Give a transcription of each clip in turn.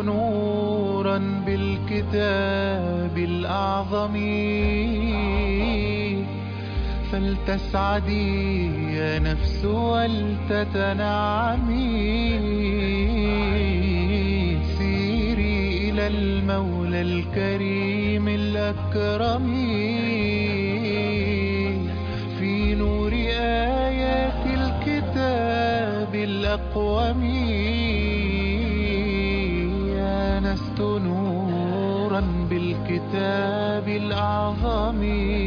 نورا بالكتاب الأعظم فلتسعدي يا نفس ولتتنعمي سيري إلى المولى الكريم الأكرم في نور آيات الكتاب الأقوم آنست نورا بالكتاب الأعظم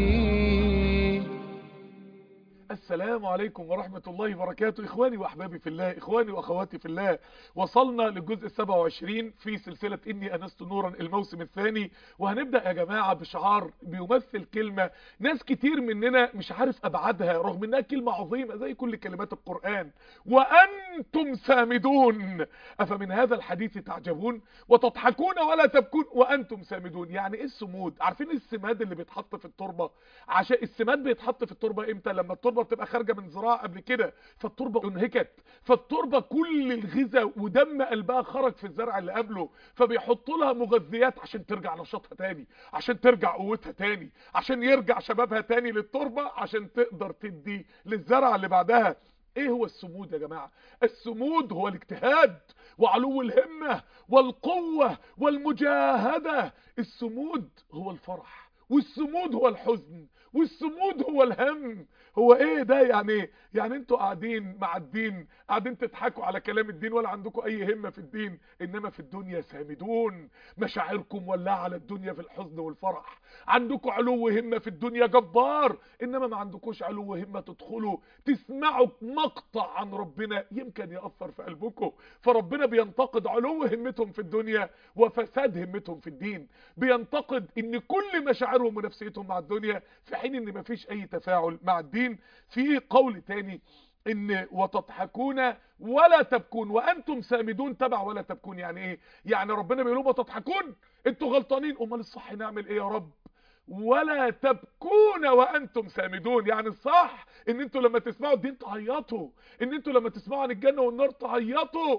السلام عليكم ورحمة الله وبركاته إخواني وأحبابي في الله إخواني وأخواتي في الله وصلنا للجزء 27 في سلسلة إني أنست نورا الموسم الثاني وهنبدأ يا جماعة بشعار بيمثل كلمة ناس كتير مننا مش عارف أبعادها رغم إنها كلمة عظيمة زي كل كلمات القرآن وأنتم سامدون أفمن هذا الحديث تعجبون وتضحكون ولا تبكون وأنتم سامدون يعني إيه السمود عارفين السماد اللي بيتحط في التربة عشان السماد بيتحط في التربة إمتى لما التربة بتبقى خارجه من زراعه قبل كده فالتربه انهكت فالتربه كل الغذاء ودم قلبها خرج في الزرع اللي قبله فبيحطوا لها مغذيات عشان ترجع نشاطها تاني عشان ترجع قوتها تاني عشان يرجع شبابها تاني للتربه عشان تقدر تدي للزرع اللي بعدها ايه هو السمود يا جماعه السمود هو الاجتهاد وعلو الهمه والقوه والمجاهده السمود هو الفرح والسمود هو الحزن والسمود هو الهم هو ايه ده يعني يعني انتوا قاعدين مع الدين قاعدين تضحكوا على كلام الدين ولا عندكم اي همة في الدين انما في الدنيا سامدون مشاعركم ولعة على الدنيا في الحزن والفرح عندكم علو همة في الدنيا جبار انما ما عندكوش علو همة تدخلوا تسمعوا مقطع عن ربنا يمكن يأثر في قلبكم فربنا بينتقد علو همتهم في الدنيا وفساد همتهم في الدين بينتقد ان كل مشاعرهم ونفسيتهم مع الدنيا في حين ان مفيش اي تفاعل مع الدين في قول تاني ان وتضحكون ولا تبكون وانتم سامدون تبع ولا تبكون يعني ايه يعني ربنا بيقول لهم وتضحكون انتوا غلطانين امال الصح نعمل ايه يا رب ولا تبكون وانتم سامدون يعني الصح ان انتوا لما تسمعوا الدين تعيطوا ان انتوا لما تسمعوا عن الجنه والنار تعيطوا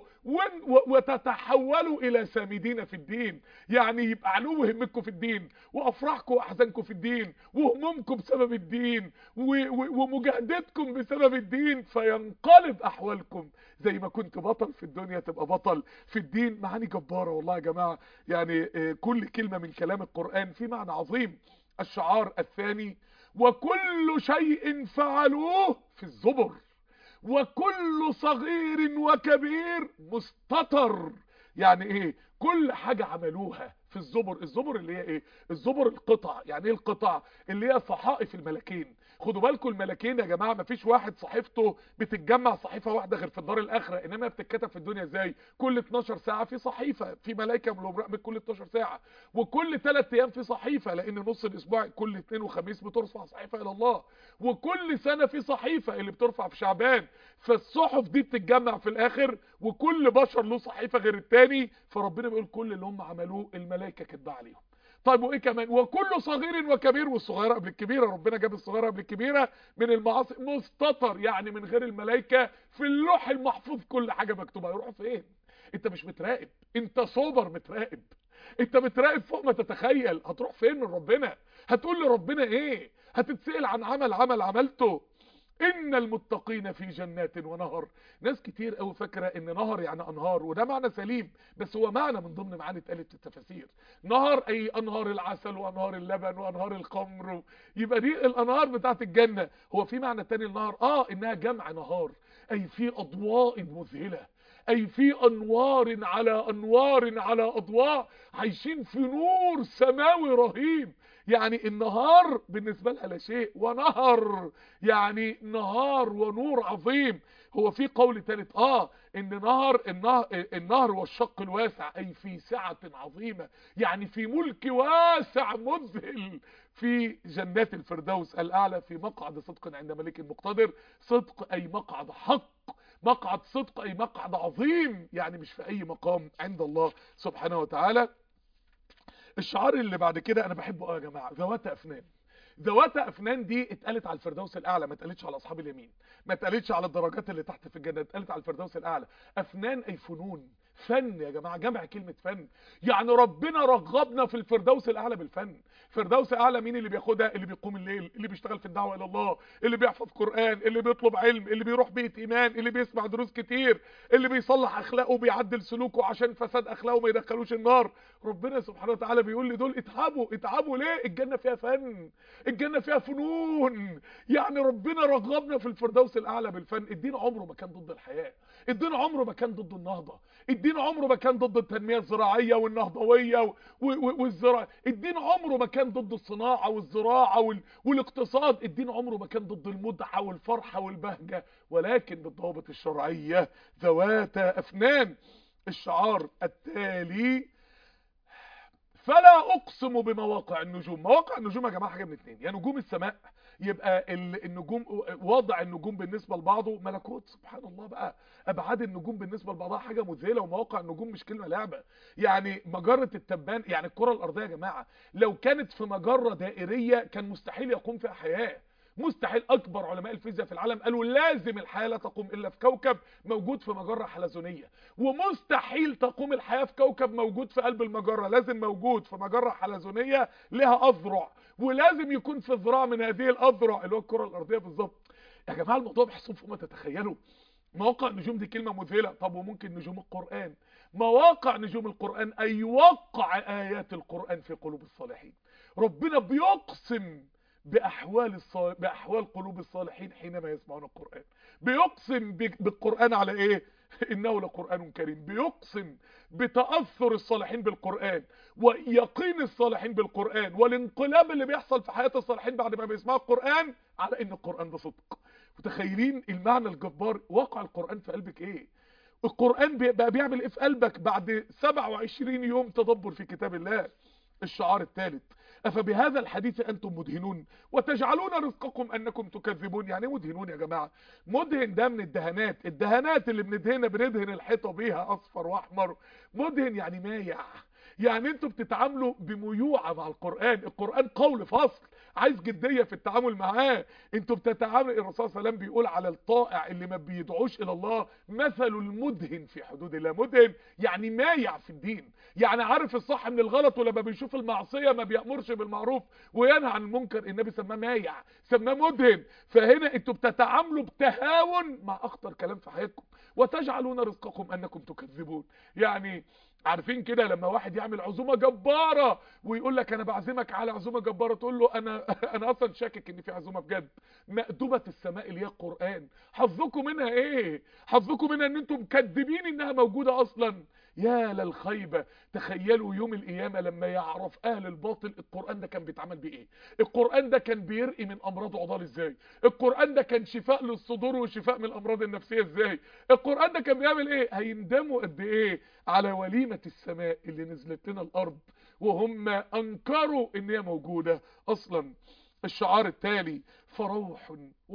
وتتحولوا الى سامدين في الدين يعني يبقى علو همتكم في الدين وافراحكم واحزانكم في الدين وهمومكم بسبب الدين ومجاهدتكم بسبب الدين فينقلب احوالكم زي ما كنت بطل في الدنيا تبقى بطل في الدين معاني جباره والله يا جماعه يعني كل كلمه من كلام القران في معنى عظيم الشعار الثاني وكل شيء فعلوه في الزبر وكل صغير وكبير مستتر يعني ايه كل حاجة عملوها في الزبر الزبر اللي هي ايه الزبر القطع يعني ايه القطع اللي هي صحائف الملكين خدوا بالكم الملكين يا جماعه مفيش واحد صحيفته بتتجمع صحيفه واحده غير في الدار الاخره انما بتتكتب في الدنيا ازاي كل 12 ساعه في صحيفه في ملائكه مراقبه كل 12 ساعه وكل 3 ايام في صحيفه لان نص الاسبوع كل اثنين وخميس بترفع صحيفه الى الله وكل سنه في صحيفه اللي بترفع في شعبان فالصحف دي بتتجمع في الاخر وكل بشر له صحيفه غير التاني فربنا بيقول كل اللي هم عملوه الملائكه كاتبه عليهم طيب وايه كمان وكل صغير وكبير والصغيره قبل الكبيره ربنا جاب الصغيره قبل الكبيره من المعاصي مستتر يعني من غير الملائكه في اللوح المحفوظ كل حاجه مكتوبه يروح فين انت مش متراقب انت صوبر متراقب انت متراقب فوق ما تتخيل هتروح فين من ربنا هتقول لربنا ايه هتتسأل عن عمل عمل عملته ان المتقين في جنات ونهر ناس كتير قوي فاكره ان نهر يعني انهار وده معنى سليم بس هو معنى من ضمن معاني اتقالت في التفاسير نهر اي انهار العسل وانهار اللبن وانهار الخمر يبقى دي الانهار بتاعت الجنه هو في معنى تاني النهر اه انها جمع نهار اي في اضواء مذهله اي في انوار على انوار على اضواء عايشين في نور سماوي رهيب يعني النهار بالنسبة لها لا شيء ونهر يعني نهار ونور عظيم هو في قول ثالث اه ان نهر النهر, النهر والشق الواسع اي في سعة عظيمة يعني في ملك واسع مذهل في جنات الفردوس الاعلى في مقعد صدق عند ملك مقتدر صدق اي مقعد حق مقعد صدق اي مقعد عظيم يعني مش في اي مقام عند الله سبحانه وتعالى الشعار اللي بعد كده انا بحبه قوي يا جماعه ذوات افنان ذوات افنان دي اتقالت على الفردوس الاعلى ما اتقالتش على اصحاب اليمين ما اتقالتش على الدرجات اللي تحت في الجنه اتقالت على الفردوس الاعلى افنان اي فنون فن يا جماعه جمع كلمه فن يعني ربنا رغبنا في الفردوس الاعلى بالفن فردوس اعلى مين اللي بياخدها اللي بيقوم الليل اللي بيشتغل في الدعوه الى الله اللي بيحفظ قران اللي بيطلب علم اللي بيروح بيت ايمان اللي بيسمع دروس كتير اللي بيصلح اخلاقه وبيعدل سلوكه عشان فساد اخلاقه ما يدخلوش النار ربنا سبحانه وتعالى بيقول لدول اتعبوا اتعبوا ليه الجنه فيها فن الجنه فيها فنون يعني ربنا رغبنا في الفردوس الاعلى بالفن الدين عمره ما كان ضد الحياه الدين عمره ما كان ضد النهضه الدين عمره ما كان ضد التنميه الزراعيه والنهضويه والزراعه الدين عمره ما كان ضد الصناعه والزراعه وال... والاقتصاد الدين عمره ما كان ضد المتعه والفرحه والبهجه ولكن بالضوابط الشرعيه ذوات افنان الشعار التالي فلا اقسم بمواقع النجوم مواقع النجوم يا جماعه حاجه من اتنين يا نجوم السماء يبقى النجوم وضع النجوم بالنسبه لبعضه ملكوت سبحان الله بقى ابعاد النجوم بالنسبه لبعضها حاجه مذهله ومواقع النجوم مش كلمه لعبه يعني مجره التبان يعني الكره الارضيه يا جماعه لو كانت في مجره دائريه كان مستحيل يقوم فيها حياه مستحيل اكبر علماء الفيزياء في العالم قالوا لازم الحياه لا تقوم الا في كوكب موجود في مجره حلزونيه ومستحيل تقوم الحياه في كوكب موجود في قلب المجره لازم موجود في مجره حلزونيه لها اذرع ولازم يكون في ذراع من هذه الاذرع اللي هو الكره الارضيه بالظبط يا جماعه الموضوع بحسهم فوق ما تتخيلوا مواقع النجوم دي كلمه مذهله طب وممكن نجوم القران مواقع نجوم القران اي يوقع ايات القران في قلوب الصالحين ربنا بيقسم باحوال الصال... باحوال قلوب الصالحين حينما يسمعون القران بيقسم ب... بالقران على ايه انه لقران كريم بيقسم بتاثر الصالحين بالقران ويقين الصالحين بالقران والانقلاب اللي بيحصل في حياه الصالحين بعد ما بيسمعوا القران على ان القران ده صدق متخيلين المعنى الجبار واقع القران في قلبك ايه القران بقى بيعمل ايه في قلبك بعد 27 يوم تدبر في كتاب الله الشعار الثالث أفبهذا الحديث أنتم مدهنون وتجعلون رزقكم أنكم تكذبون يعني مدهنون يا جماعة مدهن ده من الدهانات الدهانات اللي بندهنها بندهن الحيطة بيها أصفر وأحمر مدهن يعني مايع يعني انتوا بتتعاملوا بميوعة مع القرآن القرآن قول فصل عايز جدية في التعامل معاه انتوا بتتعاملوا الرسول صلى الله عليه وسلم بيقول على الطائع اللي ما بيدعوش الى الله مثل المدهن في حدود الله مدهن يعني مايع في الدين يعني عارف الصح من الغلط ولما بيشوف المعصية ما بيأمرش بالمعروف وينهى عن المنكر النبي سماه مايع سماه مدهن فهنا انتوا بتتعاملوا بتهاون مع اخطر كلام في حياتكم وتجعلون رزقكم انكم تكذبون يعني عارفين كده لما واحد يعمل عزومه جباره ويقول لك انا بعزمك على عزومه جباره تقول له انا انا اصلا شاكك ان في عزومه بجد مأدبه السماء اللي هي القران حظكم منها ايه حظكم منها ان انتم مكذبين انها موجوده اصلا يا للخيبة تخيلوا يوم القيامة لما يعرف اهل الباطل القرآن ده كان بيتعمل بايه القرآن ده كان بيرقي من امراض عضال ازاي القرآن ده كان شفاء للصدور وشفاء من الامراض النفسية ازاي القرآن ده كان بيعمل ايه هيندموا قد ايه على وليمة السماء اللي نزلت لنا الارض وهم انكروا ان هي موجودة اصلا الشعار التالي فروح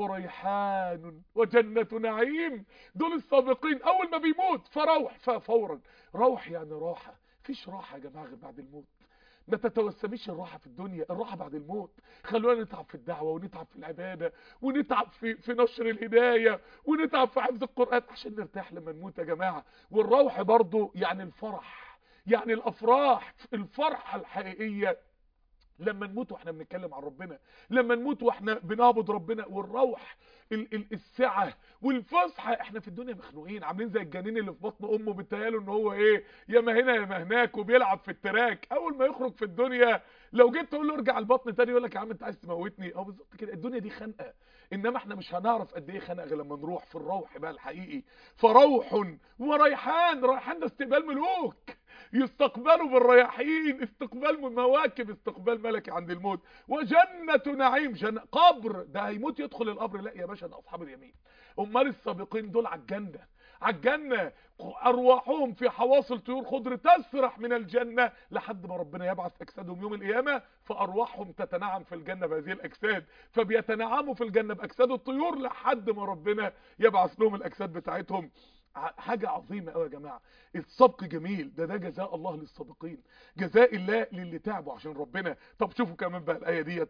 وريحان وجنة نعيم دول السابقين اول ما بيموت فروح ففورا روح يعني راحة فيش راحة يا جماعة غير بعد الموت ما تتوسميش الراحة في الدنيا الراحة بعد الموت خلونا نتعب في الدعوة ونتعب في العبادة ونتعب في, في نشر الهداية ونتعب في حفظ القرآن عشان نرتاح لما نموت يا جماعة والروح برضو يعني الفرح يعني الافراح الفرحة الحقيقية لما نموت واحنا بنتكلم عن ربنا لما نموت واحنا بنعبد ربنا والروح ال ال السعه والفسحه احنا في الدنيا مخنوقين عاملين زي الجنين اللي في بطن امه بيتهيأله ان هو ايه يا ما هنا يا ما هناك وبيلعب في التراك اول ما يخرج في الدنيا لو جيت تقول له ارجع البطن تاني يقول لك يا عم انت عايز تموتني اه بالظبط كده الدنيا دي خنقه انما احنا مش هنعرف قد ايه خنقه غير لما نروح في الروح بقى الحقيقي فروح وريحان ريحان ده استقبال ملوك يستقبلوا بالرياحين استقبال مواكب استقبال ملكي عند الموت وجنة نعيم جنة قبر ده هيموت يدخل القبر لا يا باشا ده اصحاب اليمين امال السابقين دول على الجنة على الجنة ارواحهم في حواصل طيور خضر تسرح من الجنة لحد ما ربنا يبعث اجسادهم يوم القيامة فارواحهم تتنعم في الجنة بهذه الاجساد فبيتنعموا في الجنة باجساد الطيور لحد ما ربنا يبعث لهم الاجساد بتاعتهم حاجة عظيمة قوي يا جماعة السبق جميل ده ده جزاء الله للسابقين جزاء الله للي تعبوا عشان ربنا طب شوفوا كمان بقى الآية ديت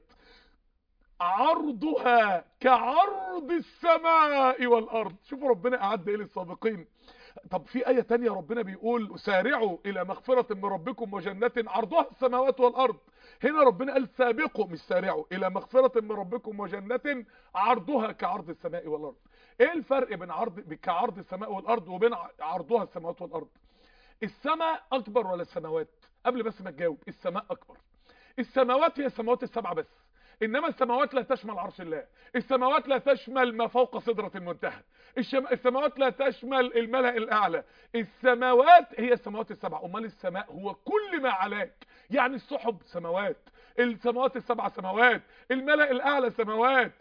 عرضها كعرض السماء والأرض شوفوا ربنا أعد إيه للسابقين طب في آية تانية ربنا بيقول سارعوا إلى مغفرة من ربكم وجنة عرضها السماوات والأرض هنا ربنا قال سابقوا مش سارعوا إلى مغفرة من ربكم وجنة عرضها كعرض السماء والأرض ايه الفرق بين عرض كعرض السماء والأرض وبين عرضها السماوات والأرض السماء أكبر ولا السماوات قبل بس ما تجاوب السماء أكبر السماوات هي السماوات السبعة بس انما السماوات لا تشمل عرش الله السماوات لا تشمل ما فوق سدرة المنتهى الشم... السماوات لا تشمل الملأ الاعلى السماوات هي السماوات السبعة امال السماء هو كل ما علاك يعني السحب سماوات السماوات السبع سماوات الملأ الاعلى سماوات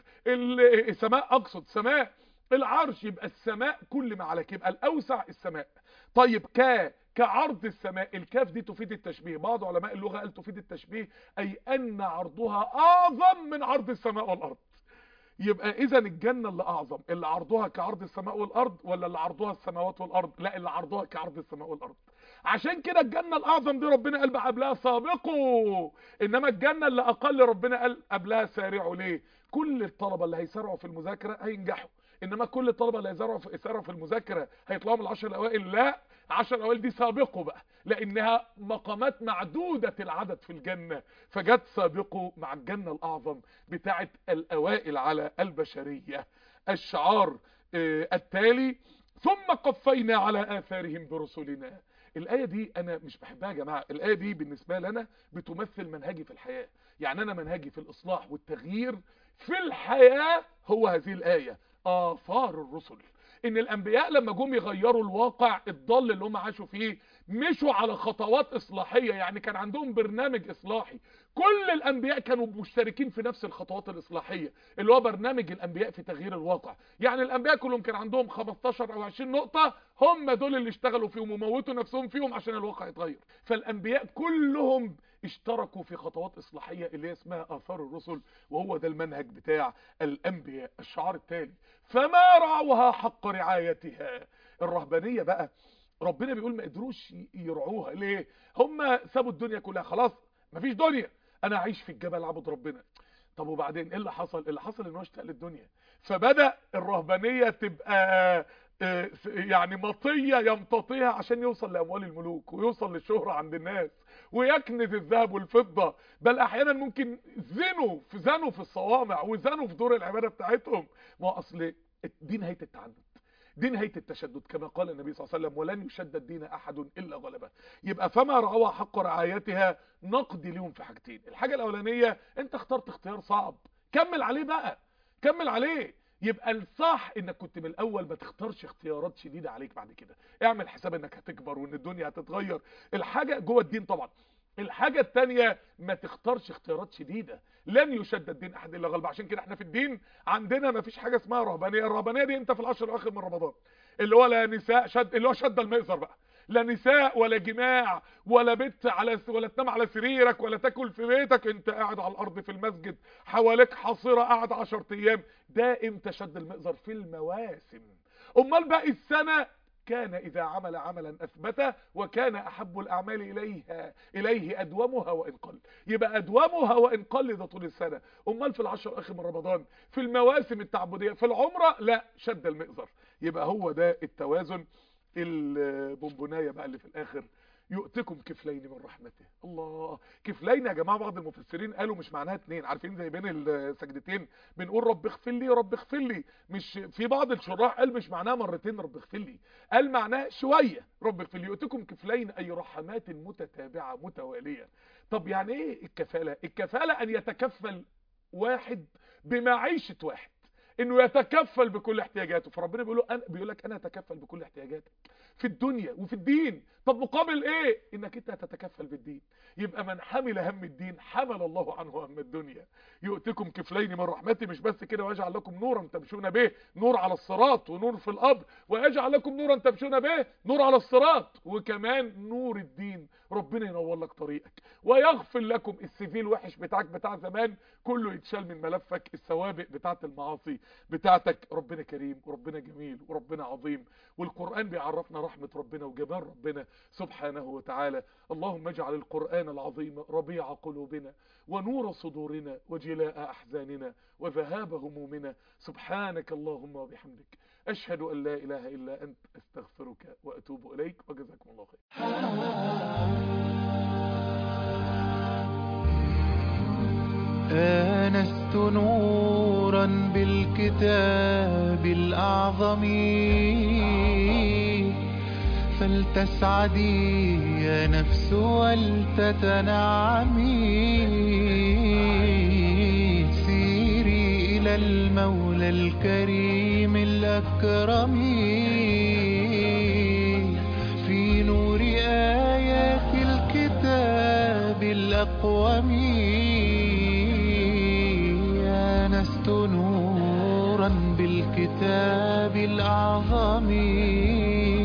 السماء اقصد سماء العرش يبقى السماء كل ما علاك يبقى الاوسع السماء طيب ك كعرض السماء الكاف دي تفيد التشبيه بعض علماء اللغة قال تفيد التشبيه أي أن عرضها أعظم من عرض السماء والأرض يبقى إذا الجنة اللي أعظم اللي عرضها كعرض السماء والأرض ولا اللي عرضها السماوات والأرض لا اللي عرضها كعرض السماء والأرض عشان كده الجنة الأعظم دي ربنا قال قبلها سابقوا إنما الجنة اللي أقل ربنا قال قبلها سارعوا ليه كل الطلبة اللي هيسارعوا في المذاكرة هينجحوا انما كل الطلبه اللي يزرعوا في يسارعوا في المذاكره هيطلعوا من العشر الاوائل لا العشر الاوائل دي سابقوا بقى لانها مقامات معدوده العدد في الجنه فجت سابقوا مع الجنه الاعظم بتاعه الاوائل على البشريه الشعار آه التالي ثم قفينا على اثارهم برسلنا الآية دي أنا مش بحبها يا جماعة الآية دي بالنسبة لنا بتمثل منهجي في الحياة يعني أنا منهجي في الإصلاح والتغيير في الحياة هو هذه الآية آثار الرسل ان الانبياء لما جم يغيروا الواقع الضال اللي هم عاشوا فيه مشوا على خطوات اصلاحية يعني كان عندهم برنامج اصلاحي كل الانبياء كانوا مشتركين في نفس الخطوات الاصلاحية اللي هو برنامج الانبياء في تغيير الواقع يعني الانبياء كلهم كان عندهم 15 او 20 نقطة هم دول اللي اشتغلوا فيهم وموتوا نفسهم فيهم عشان الواقع يتغير فالانبياء كلهم اشتركوا في خطوات اصلاحية اللي هي اسمها اثار الرسل وهو ده المنهج بتاع الانبياء الشعار التالي فما رعوها حق رعايتها الرهبانية بقى ربنا بيقول ما قدروش يرعوها ليه هم سابوا الدنيا كلها خلاص مفيش دنيا انا اعيش في الجبل اعبد ربنا طب وبعدين ايه اللي حصل اللي حصل ان هو اشتاق للدنيا فبدا الرهبانيه تبقى يعني مطيه يمتطيها عشان يوصل لاموال الملوك ويوصل للشهره عند الناس ويكنز الذهب والفضه بل احيانا ممكن زنوا في زنوا في الصوامع وزنوا في دور العباده بتاعتهم ما هو اصل دي نهايه التعنت دي نهايه التشدد كما قال النبي صلى الله عليه وسلم ولن يشدد دين احد الا غلبه يبقى فما رعوها حق رعايتها نقضي لهم في حاجتين الحاجه الاولانيه انت اخترت اختيار صعب كمل عليه بقى كمل عليه يبقى الصح انك كنت من الاول ما تختارش اختيارات شديده عليك بعد كده اعمل حساب انك هتكبر وان الدنيا هتتغير الحاجه جوه الدين طبعا الحاجة التانية ما تختارش اختيارات شديدة لن يشدد الدين احد الا غلب عشان كده احنا في الدين عندنا ما فيش حاجة اسمها رهبانية الرهبانية دي انت في العشر الاواخر من رمضان اللي هو لا نساء شد اللي هو شد المئزر بقى لا نساء ولا جماع ولا بيت على ولا تنام على سريرك ولا تاكل في بيتك انت قاعد على الارض في المسجد حواليك حصيرة قاعد 10 ايام ده امتى شد المئزر في المواسم امال باقي السنة كان إذا عمل عملا أثبته وكان أحب الأعمال إليها إليه أدومها وإن قل يبقى أدومها وإن قل ده طول السنة أمال في العشر الأخير من رمضان في المواسم التعبدية في العمرة لا شد المئزر يبقى هو ده التوازن البونبونايه بقى اللي في الآخر يؤتكم كفلين من رحمته الله كفلين يا جماعه بعض المفسرين قالوا مش معناها اتنين عارفين زي بين السجدتين بنقول رب اغفر لي رب اغفر لي مش في بعض الشراح قال مش معناها مرتين رب اغفر لي قال معناها شويه رب اغفر لي يؤتكم كفلين اي رحمات متتابعه متواليه طب يعني ايه الكفاله الكفاله ان يتكفل واحد بمعيشه واحد انه يتكفل بكل احتياجاته فربنا بيقول له انا بيقول لك انا اتكفل بكل احتياجاتك في الدنيا وفي الدين طب مقابل ايه انك انت هتتكفل بالدين يبقى من حمل هم الدين حمل الله عنه هم الدنيا يؤتكم كفلين من رحمتي مش بس كده ويجعل لكم نورا تمشون به نور على الصراط ونور في القبر ويجعل لكم نورا تمشون به نور على الصراط وكمان نور الدين ربنا ينور لك طريقك ويغفر لكم السيفي الوحش بتاعك بتاع زمان كله يتشال من ملفك السوابق بتاعت المعاصي بتاعتك ربنا كريم وربنا جميل وربنا عظيم والقرآن بيعرفنا رحمة ربنا وجمال ربنا سبحانه وتعالى اللهم اجعل القرآن العظيم ربيع قلوبنا ونور صدورنا وجلاء أحزاننا وذهاب همومنا سبحانك اللهم وبحمدك اشهد ان لا اله الا انت استغفرك واتوب اليك وجزاكم الله خير آنست نورا بالكتاب الأعظم فلتسعدي يا نفس ولتتنعمي سيري إلى المولى الكريم الأكرم في نور آيات الكتاب الأقوم آنست نورا بالكتاب الأعظم